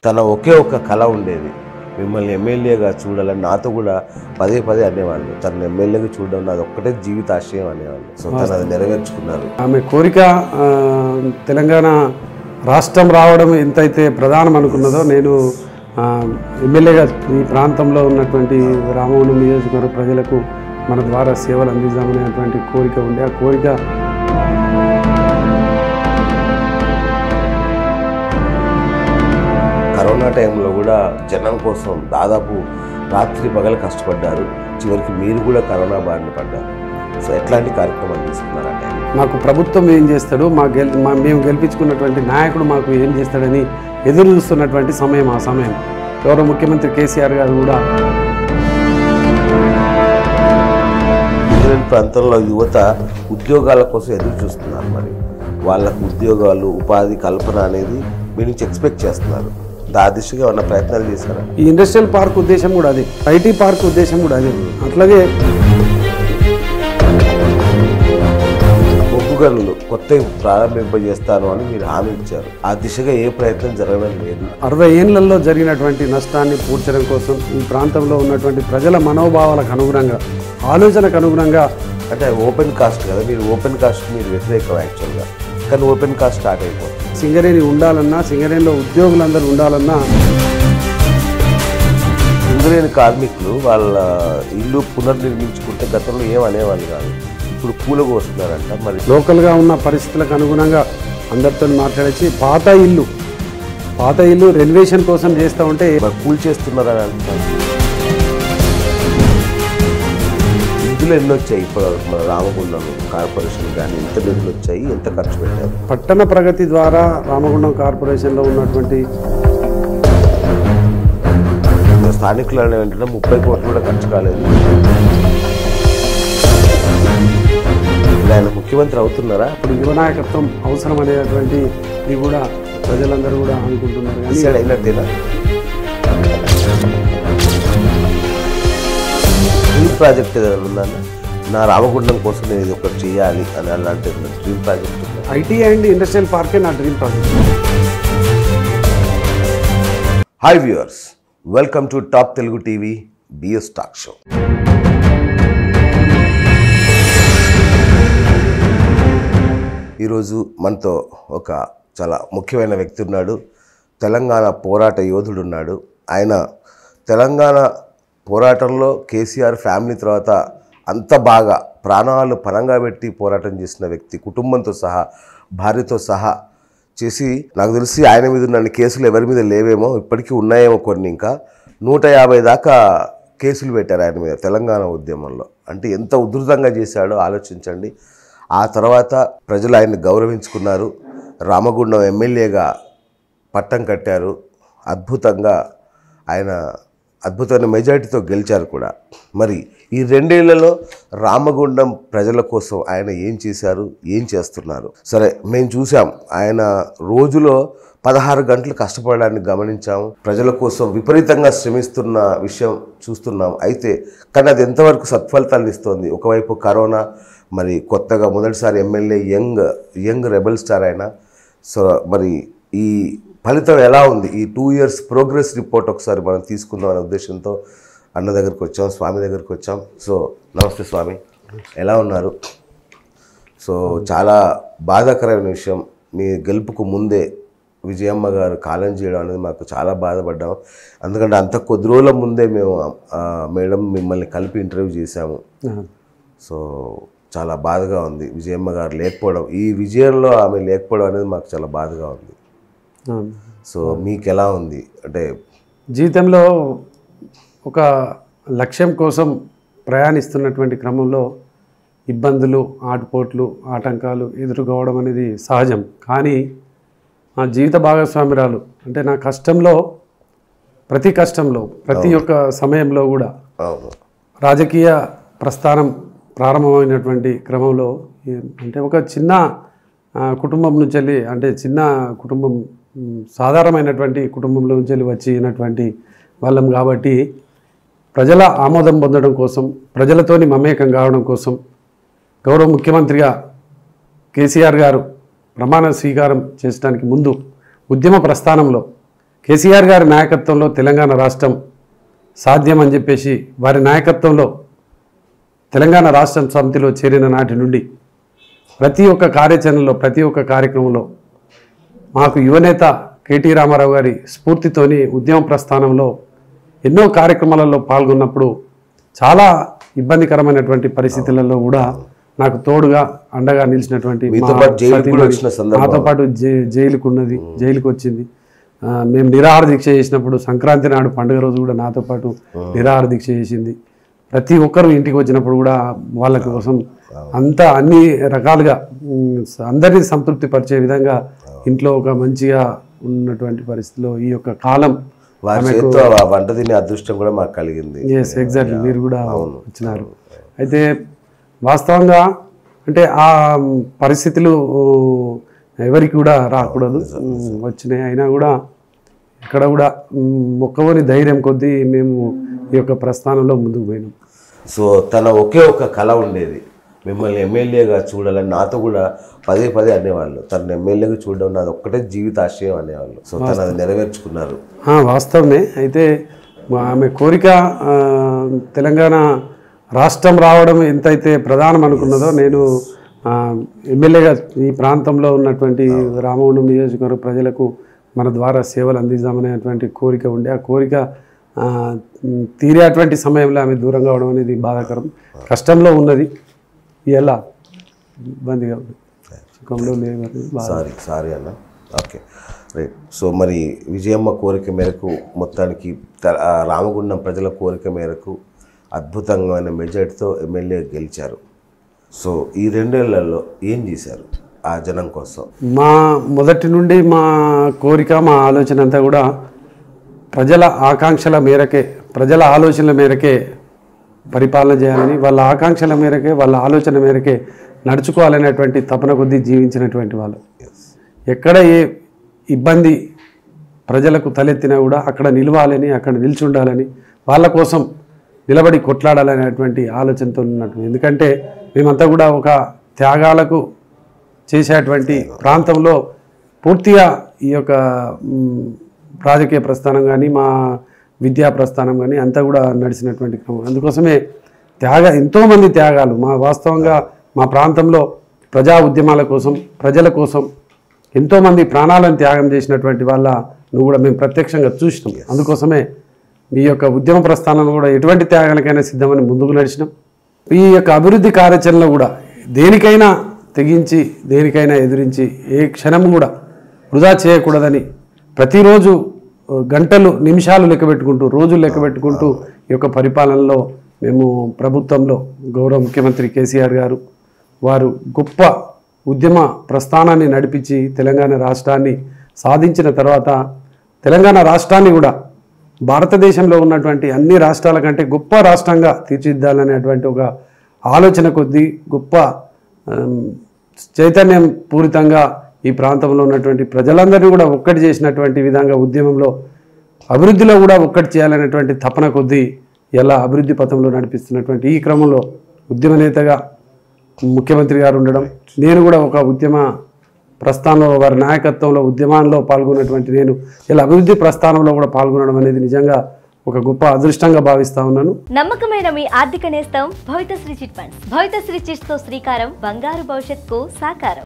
తన ఒకే ఒక్క కళ ఉండేది మిమ్మల్ని ఎమ్మెల్యేగా చూడాలని నాతో కూడా పదే పదే అనేవాళ్ళు తనను ఎమ్మెల్యేగా చూడడం నాది ఒక్కటే జీవితాశయం అనేవాళ్ళు సో తను అది నెరవేర్చుకున్నారు ఆమె కోరిక ఆ, తెలంగాణ రాష్ట్రం రావడం ఎంతైతే ప్రధానం అనుకున్నదో నేను ఆ, ఎమ్మెల్యేగా ఈ ప్రాంతంలో ఉన్నటువంటి రామవరం నియోజకవర్గ ప్రజలకు మన ద్వారా సేవలు అందిద్దామనేటువంటి కోరిక ఉండే ఆ కోరిక కరోనా టైంలో కూడా జనం కోసం దాదాపు రాత్రి పగలు కష్టపడ్డారు చివరికి మీరు కూడా కరోనా బారిన పడ్డారు సో ఎట్లాంటి కార్యక్రమాలు తీసుకున్నారు ఆ టైంలో మాకు ప్రభుత్వం ఏం చేస్తాడు మా గెల్ మా మేము గెలిపించుకున్నటువంటి నాయకుడు మాకు ఏం చేస్తాడని ఎదురు చూస్తున్నటువంటి సమయం ఆ సమయం గౌరవ ముఖ్యమంత్రి కేసీఆర్ గారు కూడా గిరిజన ప్రాంతంలో యువత ఉద్యోగాల కోసం ఎదురు చూస్తున్నారు మరి వాళ్ళకు ఉద్యోగాలు ఉపాధి కల్పన అనేది మీ నుంచి ఎక్స్పెక్ట్ చేస్తున్నారు దా దిశగా ఉన్న ప్రయత్నాలు చేశారా ఈ ఇండస్ట్రియల్ పార్క్ ఉద్దేశం కూడా అదే ఐటీ పార్క్ ఉద్దేశం కూడా అదే అట్లాగే బొగ్గు గనులు కొత్తవి ప్రారంభింపజేస్తాను అని మీరు హామీ ఇచ్చారు ఆ దిశగా ఏ ప్రయత్నం జరగడం లేదు అరవై ఏళ్లలో జరిగినటువంటి నష్టాన్ని పూడ్చడం కోసం ఈ ప్రాంతంలో ఉన్నటువంటి ప్రజల మనోభావాలకు అనుగుణంగా ఆలోచనకు అనుగుణంగా అంటే ఓపెన్ కాస్ట్ కదా మీరు ఓపెన్ కాస్ట్ మీరు వ్యతిరేకం యాక్చువల్గా కానీ ఓపెన్ కాస్ట్ స్టార్ట్ అయిపోతుంది సింగరేణి ఉండాలన్నా సింగరేణిలో ఉద్యోగులందరూ ఉండాలన్నా సింగరేణి కార్మికులు వాళ్ళ ఇల్లు పునర్నిర్మించుకుంటే గతంలో ఏం అనేవాళ్ళు కాదు ఇప్పుడు కూలకు వస్తున్నారంట మరి లోకల్గా ఉన్న పరిస్థితులకు అనుగుణంగా అందరితో మాట్లాడేసి పాత ఇల్లు పాత ఇల్లు రెనోవేషన్ కోసం చేస్తూ ఉంటే మరి కూల్ చేస్తున్నారని అంటున్నారు నిధులు ఎన్ని వచ్చాయి ఇప్పుడు మన రామగుండం కార్పొరేషన్ కానీ ఎంత నిధులు వచ్చాయి ఎంత ఖర్చు పెట్టారు పట్టణ ప్రగతి ద్వారా రామగుండం కార్పొరేషన్లో ఉన్నటువంటి స్థానికులు అనే వెంటనే ముప్పై కోట్లు కూడా ఖర్చు కాలేదు ఇప్పుడు ఆయన ముఖ్యమంత్రి అవుతున్నారా ఇప్పుడు యువ నాయకత్వం అవసరం అనేటువంటి ఇది కూడా ప్రజలందరూ కూడా అనుకుంటున్నారు కానీ డిసైడ్ అయినట్టేనా డ్రీమ్ ప్రాజెక్ట్ ఏదైనా ఉందా నా రామగుండం కోసం నేను ఇది ఒకటి చేయాలి అని అలాంటి డ్రీమ్ ప్రాజెక్ట్ ఉందా ఐటీ అండ్ ఇండస్ట్రియల్ పార్కే నా dream project hi viewers welcome to top Telugu TV BS talk show ఈరోజు మనతో ఒక చాలా ముఖ్యమైన వ్యక్తి ఉన్నాడు తెలంగాణ పోరాట యోధుడు ఉన్నాడు ఆయన తెలంగాణ పోరాటంలో కేసీఆర్ ఫ్యామిలీ తర్వాత అంత బాగా ప్రాణాలు పరంగా పెట్టి పోరాటం చేసిన వ్యక్తి కుటుంబంతో సహా భార్యతో సహా చేసి నాకు తెలిసి ఆయన మీద ఉన్న కేసులు ఎవరి మీద లేవేమో ఇప్పటికీ ఉన్నాయేమో కొన్ని ఇంకా నూట యాభై దాకా కేసులు పెట్టారు ఆయన మీద తెలంగాణ ఉద్యమంలో అంటే ఎంత ఉధృతంగా చేశాడో ఆలోచించండి ఆ తర్వాత ప్రజలు ఆయన్ని గౌరవించుకున్నారు రామగుండం ఎమ్మెల్యేగా పట్టం కట్టారు అద్భుతంగా ఆయన అద్భుతమైన మెజారిటీతో గెలిచారు కూడా మరి ఈ రెండేళ్లలో రామగుండం ప్రజల కోసం ఆయన ఏం చేశారు ఏం చేస్తున్నారు సరే మేము చూసాం ఆయన రోజులో పదహారు గంటలు కష్టపడడాన్ని గమనించాము ప్రజల కోసం విపరీతంగా శ్రమిస్తున్న విషయం చూస్తున్నాం అయితే కానీ అది ఎంతవరకు సత్ఫలితాలు ఇస్తోంది ఒకవైపు కరోనా మరి కొత్తగా మొదటిసారి MLA young young rebel star ఆయన సో మరి ఈ ఫలితం ఎలా ఉంది ఈ టూ ఇయర్స్ ప్రోగ్రెస్ రిపోర్ట్ ఒకసారి మనం తీసుకుందాం అనే ఉద్దేశంతో అన్న దగ్గరికి వచ్చాం స్వామి దగ్గరికి వచ్చాం సో నమస్తే స్వామి ఎలా ఉన్నారు సో చాలా బాధాకరమైన విషయం మీ గెలుపుకు ముందే విజయమ్మ గారు కాలం చేయడం అనేది మాకు చాలా బాధపడ్డాం ఎందుకంటే అంత కొద్ది రోజుల ముందే మేము ఆ, మేడం మిమ్మల్ని కలిపి ఇంటర్వ్యూ చేశాము సో చాలా బాధగా ఉంది విజయమ్మ గారు లేకపోవడం ఈ విజయంలో ఆమె లేకపోవడం అనేది మాకు చాలా బాధగా ఉంది సో మీకు ఎలా ఉంది అంటే జీవితంలో ఒక లక్ష్యం కోసం ప్రయాణిస్తున్నటువంటి క్రమంలో ఇబ్బందులు ఆటుపోట్లు ఆటంకాలు ఎదుర్కోవడం అనేది సహజం కానీ నా జీవిత భాగస్వామిరాలు అంటే నా కష్టంలో ప్రతి కష్టంలో ప్రతి ఒక్క సమయంలో కూడా అవును రాజకీయ ప్రస్థానం ప్రారంభమైనటువంటి క్రమంలో ఈ- అంటే ఒక చిన్న ఆ, కుటుంబం నుంచి వెళ్ళి అంటే చిన్న కుటుంబం మ్, సాధారణమైనటువంటి కుటుంబంలో నుంచి వెళ్ళి వచ్చినటువంటి వాళ్ళం కాబట్టి ప్రజల ఆమోదం పొందడం కోసం ప్రజలతోని మమేకం కావడం కోసం గౌరవ ముఖ్యమంత్రిగా కేసీఆర్ గారు ప్రమాణ స్వీకారం చేయడానికి ముందు ఉద్యమ ప్రస్థానంలో కేసీఆర్ గారి నాయకత్వంలో తెలంగాణ రాష్ట్రం సాధ్యం అని చెప్పేసి వారి నాయకత్వంలో తెలంగాణ రాష్ట్రం సమితిలో చేరిన నాటి నుండి ప్రతి ఒక్క కార్యాచరణలో ప్రతి ఒక్క కార్యక్రమంలో మాకు యువనేత కేటీ రామారావు గారి స్ఫూర్తితోని ఉద్యమ ప్రస్థానంలో ఎన్నో కార్యక్రమాలలో పాల్గొన్నప్పుడు చాలా ఇబ్బందికరమైనటువంటి పరిస్థితులలో కూడా నాకు తోడుగా అండగా నిలిచినటువంటి మీతో మా పాటు జైలుకు కూడా సతీమణి, వచ్చిన సందర్భం. నాతో పాటు జై- జైలుకు ఉన్నది జైలుకు వచ్చింది ఆ, మేము నిరాహార దీక్ష చేసినప్పుడు సంక్రాంతి నాడు పండుగ రోజు కూడా నాతో పాటు నిరాహార దీక్ష చేసింది ప్రతి ఒక్కరు ఇంటికి వచ్చినప్పుడు కూడా వాళ్ళ కోసం అంతా అన్ని రకాలుగా ఉమ్, అందరినీ సంతృప్తి పరిచే విధంగా ఇంట్లో ఒక మంచిగా ఉన్నటువంటి పరిస్థితిలో ఈ యొక్క కాలం వారి చేతితో ఆ వంట తినే అదృష్టం కూడా మాకు కలిగింది ఎస్ ఎగ్జాక్ట్లీ మీరు కూడా వచ్చినారు అయితే వాస్తవంగా అంటే ఆ పరిస్థితులు ఎవరికి కూడా రాకూడదు ఉమ్, వచ్చినాయి అయినా కూడా ఇక్కడ కూడా ఉమ్, మొక్కవని ధైర్యం కొద్దీ మేము ఈ యొక్క ప్రస్థానంలో ముందుకు పోయినాం సో తన ఒకే ఒక కళ ఉండేది మిమ్మల్ని ఎమ్మెల్యేగా చూడాలని నాతో కూడా పదే పదే అనేవాళ్ళు తను ఎమ్మెల్యేగా చూడడం నాది ఒక్కటే జీవితాశయం అనేవాళ్ళు సో తను అది నెరవేర్చుకున్నారు ఆ, వాస్తవమే అయితే మా- ఆమె కోరిక ఆ, తెలంగాణ రాష్ట్రం రావడం ఎంతైతే ప్రధానం అనుకున్నదో నేను ఆ, ఎమ్మెల్యేగా ఈ ప్రాంతంలో ఉన్నటువంటి రామగుండం నియోజకవర్గ ప్రజలకు మన ద్వారా సేవలు అందిద్దామనేటువంటి కోరిక ఉండే ఆ కోరిక ఆ, తీరేటువంటి సమయంలో ఆమె దూరం కావడం అనేది బాధాకరం కష్టంలో ఉన్నది ఎలా ఇబ్బందిగా ఉంది సుఖంలో లేదు అనేది బాధ సారీ సారీ అన్న ఓకే రైట్ సో మరి విజయమ్మ కోరిక మేరకు మొత్తానికి త- ఆ రామగుండం ప్రజల కోరిక మేరకు అద్భుతమైన మెజార్టీతో ఎమ్మెల్యే గెలిచారు సో ఈ రెండేళ్లలో ఏం చేశారు ఆ జనం కోసం మా మొదటి నుండి మా కోరిక మా ఆలోచన అంతా కూడా ప్రజల ఆకాంక్షల మేరకే ప్రజల ఆలోచనల మేరకే పరిపాలన చేయాలని వాళ్ళ ఆకాంక్షల మేరకే వాళ్ళ ఆలోచన మేరకే నడుచుకోవాలనేటువంటి తపన కొద్దీ జీవించినటువంటి వాళ్ళు ఎక్కడ ఏ ఇబ్బంది ప్రజలకు తలెత్తినా కూడా అక్కడ నిలవాలని అక్కడ నిలిచి ఉండాలని వాళ్ళ కోసం నిలబడి కొట్లాడాలనేటువంటి ఆలోచనతో ఉన్నట్టు ఎందుకంటే మేమంతా కూడా ఒక త్యాగాలకు చేసేటువంటి ప్రాంతంలో పూర్తిగా ఈ యొక్క మ్, రాజకీయ ప్రస్థానం కానీ మా విద్యా ప్రస్థానం కానీ అంతా కూడా నడిచినటువంటి క్రమం అందుకోసమే త్యాగ ఎంతోమంది త్యాగాలు మా వాస్తవంగా మా ప్రాంతంలో ప్రజా ఉద్యమాల కోసం ప్రజల కోసం ఎంతోమంది ప్రాణాలను త్యాగం చేసినటువంటి వాళ్ళ నువ్వు కూడా మేము ప్రత్యక్షంగా చూసినాం అందుకోసమే మీ యొక్క ఉద్యమ ప్రస్థానంలో కూడా ఎటువంటి త్యాగాలకైనా సిద్ధమని ముందుకు నడిచినాం ఈ యొక్క అభివృద్ధి కార్యాచరణలో కూడా దేనికైనా తెగించి దేనికైనా ఎదిరించి ఏ క్షణం కూడా వృధా చేయకూడదని ప్రతిరోజు ఆ, గంటలు నిమిషాలు లెక్క పెట్టుకుంటూ రోజులు లెక్క పెట్టుకుంటూ ఈ యొక్క పరిపాలనలో మేము ప్రభుత్వంలో గౌరవ ముఖ్యమంత్రి కేసీఆర్ గారు వారు గొప్ప ఉద్యమ ప్రస్థానాన్ని నడిపించి తెలంగాణ రాష్ట్రాన్ని సాధించిన తర్వాత తెలంగాణ రాష్ట్రాన్ని కూడా భారతదేశంలో ఉన్నటువంటి అన్ని రాష్ట్రాల కంటే గొప్ప రాష్ట్రంగా తీర్చిదిద్దాలనేటువంటి ఒక ఆలోచన కొద్దీ గొప్ప ఆమ్, చైతన్యం పూరితంగా ఈ ప్రాంతంలో ఉన్నటువంటి ప్రజలందరినీ కూడా ఒక్కటి చేసినటువంటి విధంగా ఉద్యమంలో అభివృద్ధిలో కూడా ఒక్కటి చేయాలనేటువంటి తపన కొద్దీ ఎలా అభివృద్ధి పథంలో నడిపిస్తున్నటువంటి ఈ క్రమంలో ఉద్యమ నేతగా ముఖ్యమంత్రి గారు ఉండడం నేను కూడా ఒక ఉద్యమ ప్రస్థానంలో వారి నాయకత్వంలో ఉద్యమాల్లో పాల్గొన్నటువంటి నేను ఇలా అభివృద్ధి ప్రస్థానంలో కూడా పాల్గొనడం అనేది నిజంగా ఒక గొప్ప అదృష్టంగా భావిస్తా ఉన్నాను నమ్మకమైన మీ ఆర్థిక నేస్తం Bhavithasri chit funds Bhavithasri chits తో శ్రీకారం బంగారు భవిష్యత్తుకు సాకారం